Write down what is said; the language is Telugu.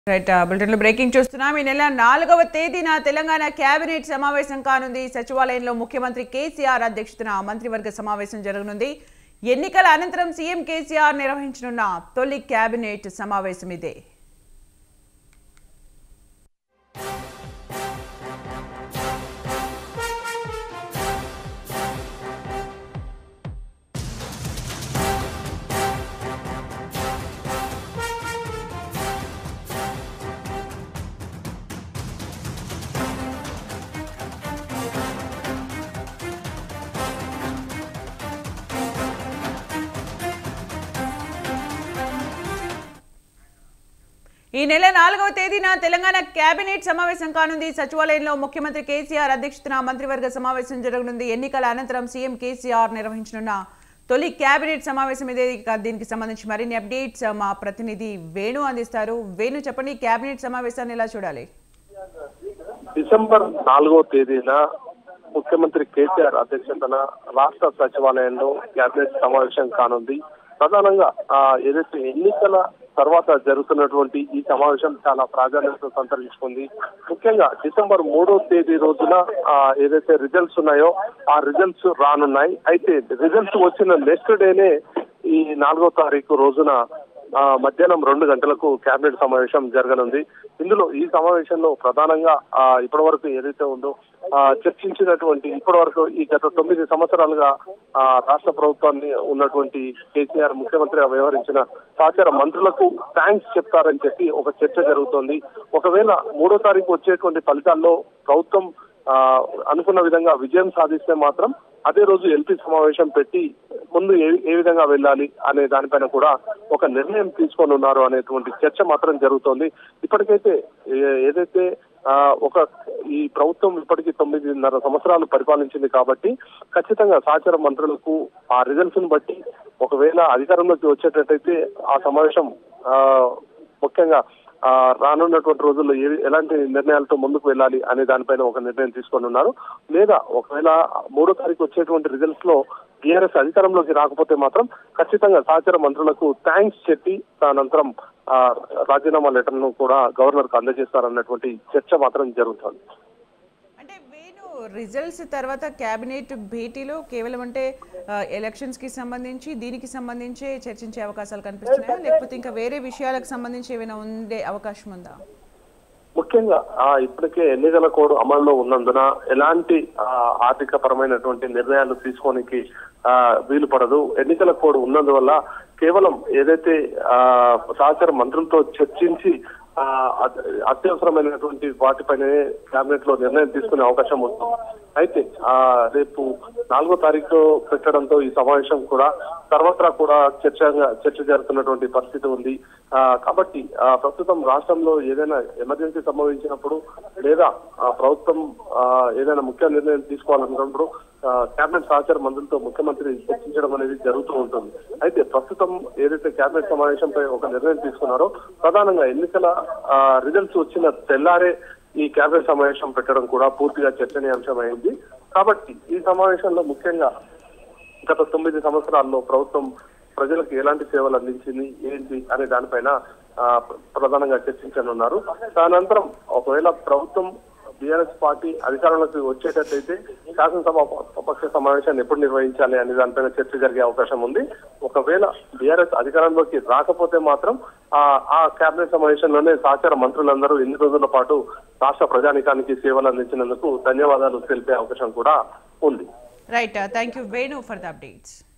రైట్ బులెటిన్లో బ్రేకింగ్ చూస్తున్నాం ఈ నెల నాలుగవ తేదీన తెలంగాణ కేబినెట్ సమావేశం కానుంది సచివాలయంలో ముఖ్యమంత్రి కేసీఆర్ అధ్యక్షతన మంత్రివర్గ సమావేశం జరగనుంది ఎన్నికల అనంతరం సీఎం కేసీఆర్ నిర్వహించనున్న తొలి కేబినెట్ సమావేశం ఇదే ఈ నెల నాలుగవ తేదీన తెలంగాణ కేబినెట్ సమావేశం కానుంది సచివాలయంలో ముఖ్యమంత్రి కేసీఆర్ అధ్యక్షతన మంత్రివర్గ సమావేశం జరగనుంది ఎన్నికల అనంతరం సీఎం కేసీఆర్ నిర్వహించనున్న తొలి కేబినెట్ సమావేశం ఇదే ఇక దీనికి సంబంధించి మరిన్ని అప్డేట్స్ మా ప్రతినిధి వేణు అందిస్తారు వేణు చెప్పండి కేబినెట్ సమావేశాన్ని ఎలా చూడాలి డిసెంబర్ నాలుగో తేదీన ముఖ్యమంత్రి కేసీఆర్ అధ్యక్షతన రాష్ట్ర సచివాలయంలో కేబినెట్ సమావేశం కానుంది ప్రధానంగా ఆ, ఏదైతే ఎన్నికల తర్వాత జరుగుతున్నటువంటి ఈ సమావేశం చాలా ప్రాధాన్యత సంతరించుకుంది ముఖ్యంగా డిసెంబర్ మూడో తేదీ రోజున ఆ, ఏదైతే రిజల్ట్స్ ఉన్నాయో ఆ రిజల్ట్స్ రానున్నాయి అయితే రిజల్ట్స్ వచ్చిన నెక్స్ట్ డేనే ఈ నాలుగో తారీఖు రోజున ఆ, మధ్యాహ్నం రెండు గంటలకు కేబినెట్ సమావేశం జరగనుంది ఇందులో ఈ సమావేశంలో ప్రధానంగా ఆ, ఇప్పటి వరకు ఏదైతే ఉందో ఆ, చర్చించినటువంటి ఇప్పటి వరకు ఈ గత తొమ్మిది సంవత్సరాలుగా ఆ, రాష్ట్ర ప్రభుత్వాన్ని ఉన్నటువంటి కేసీఆర్ ముఖ్యమంత్రిగా వ్యవహరించిన సహచార మంత్రులకు థ్యాంక్స్ చెప్తారని చెప్పి ఒక చర్చ జరుగుతోంది ఒకవేళ మూడో తారీఖు వచ్చేటువంటి ఫలితాల్లో ప్రభుత్వం ఆ, అనుకున్న విధంగా విజయం సాధిస్తే మాత్రం అదే రోజు ఎల్పీ సమావేశం పెట్టి ముందు ఏ ఏ విధంగా వెళ్ళాలి అనే దానిపైన కూడా ఒక నిర్ణయం తీసుకొని ఉన్నారు అనేటువంటి చర్చ మాత్రం జరుగుతోంది ఇప్పటికైతే ఏ- ఏదైతే ఆ, ఒక ఈ ప్రభుత్వం ఇప్పటికీ తొమ్మిదిన్నర సంవత్సరాలు పరిపాలించింది కాబట్టి ఖచ్చితంగా సహచార మంత్రులకు ఆ రిజల్ట్స్ ని బట్టి ఒకవేళ అధికారంలోకి వచ్చేటట్టయితే ఆ సమావేశం ఆ, ముఖ్యంగా ఆ, రానున్నటువంటి రోజుల్లో ఏ ఎలాంటి నిర్ణయాలతో ముందుకు వెళ్ళాలి అనే దానిపైన ఒక నిర్ణయం తీసుకొని ఉన్నారు లేదా ఒకవేళ మూడో తారీఖు వచ్చేటువంటి రిజల్ట్స్ లో టీఆర్ఎస్ అధికారంలోకి రాకపోతే మాత్రం ఖచ్చితంగా సహచార మంత్రులకు థ్యాంక్స్ చెప్పి అనంతరం ఆ, రాజీనామా లెటర్ ను కూడా గవర్నర్ కు అందజేస్తారన్నటువంటి చర్చ మాత్రం జరుగుతుంది అంటే వేణు రిజల్ట్స్ తర్వాత కేబినెట్ భేటీలో కేవలం అంటే ఎలక్షన్స్ కి సంబంధించి దీనికి సంబంధించి చర్చించే అవకాశాలు కనిపిస్తున్నాయా లేకపోతే ఇంకా వేరే విషయాలకు సంబంధించి ఏమైనా ఉండే అవకాశం ఉందా ముఖ్యంగా ఆ ఇప్పటికే ఎన్నికల కోడ్ అమల్లో ఉన్నందున ఎలాంటి ఆ, ఆర్థిక పరమైనటువంటి నిర్ణయాలు తీసుకోనికి ఆ, వీలు పడదు ఎన్నికల కోడ్ ఉన్నందువల్ల కేవలం ఏదైతే ఆ సహచార మంత్రులతో చర్చించి ఆ, అత- అత్యవసరమైనటువంటి వాటిపైనే కేబినెట్ లో నిర్ణయం తీసుకునే అవకాశం ఉంటుంది అయితే ఆ రేపు నాలుగో తారీఖు పెట్టడంతో ఈ సమావేశం కూడా సర్వత్రా కూడా చర్చగా చర్చ జరుగుతున్నటువంటి పరిస్థితి ఉంది ఆ, కాబట్టి ఆ, ప్రస్తుతం రాష్ట్రంలో ఏదైనా ఎమర్జెన్సీ సంభవించినప్పుడు లేదా ఆ, ప్రభుత్వం ఆ, ఏదైనా ముఖ్య నిర్ణయం తీసుకోవాలనుకున్నప్పుడు ఆ, కేబినెట్ సహచార మంత్రులతో ముఖ్యమంత్రి చర్చించడం అనేది జరుగుతూ ఉంటుంది అయితే ప్రస్తుతం ఏదైతే కేబినెట్ సమావేశంపై ఒక నిర్ణయం తీసుకున్నారో ప్రధానంగా ఎన్నికల రిజల్ట్స్ వచ్చిన తెల్లారే ఈ కేబినెట్ సమావేశం పెట్టడం కూడా పూర్తిగా చర్చనీయాంశమైంది కాబట్టి ఈ సమావేశంలో ముఖ్యంగా గత తొమ్మిది సంవత్సరాల్లో ప్రభుత్వం ప్రజలకు ఎలాంటి సేవలు అందించింది ఏంటి అనే దానిపైన ఆ, ప్ర- ప్రధానంగా చర్చించనున్నారు దానంతరం ఒకవేళ ప్రభుత్వం బీఆర్ఎస్ పార్టీ అధికారంలోకి వచ్చేటట్టయితే శాసనసభ ప- పక్ష సమావేశాన్ని ఎప్పుడు నిర్వహించాలి అనే దానిపైన చర్చ జరిగే అవకాశం ఉంది ఒకవేళ బీఆర్ఎస్ అధికారంలోకి రాకపోతే మాత్రం ఆ ఆ కేబినెట్ సమావేశంలోనే సహచార మంత్రులందరూ ఎన్ని రోజుల పాటు రాష్ట్ర ప్రజానికానికి సేవలు అందించినందుకు ధన్యవాదాలు తెలిపే అవకాశం కూడా ఉంది right thank you Venu for the updates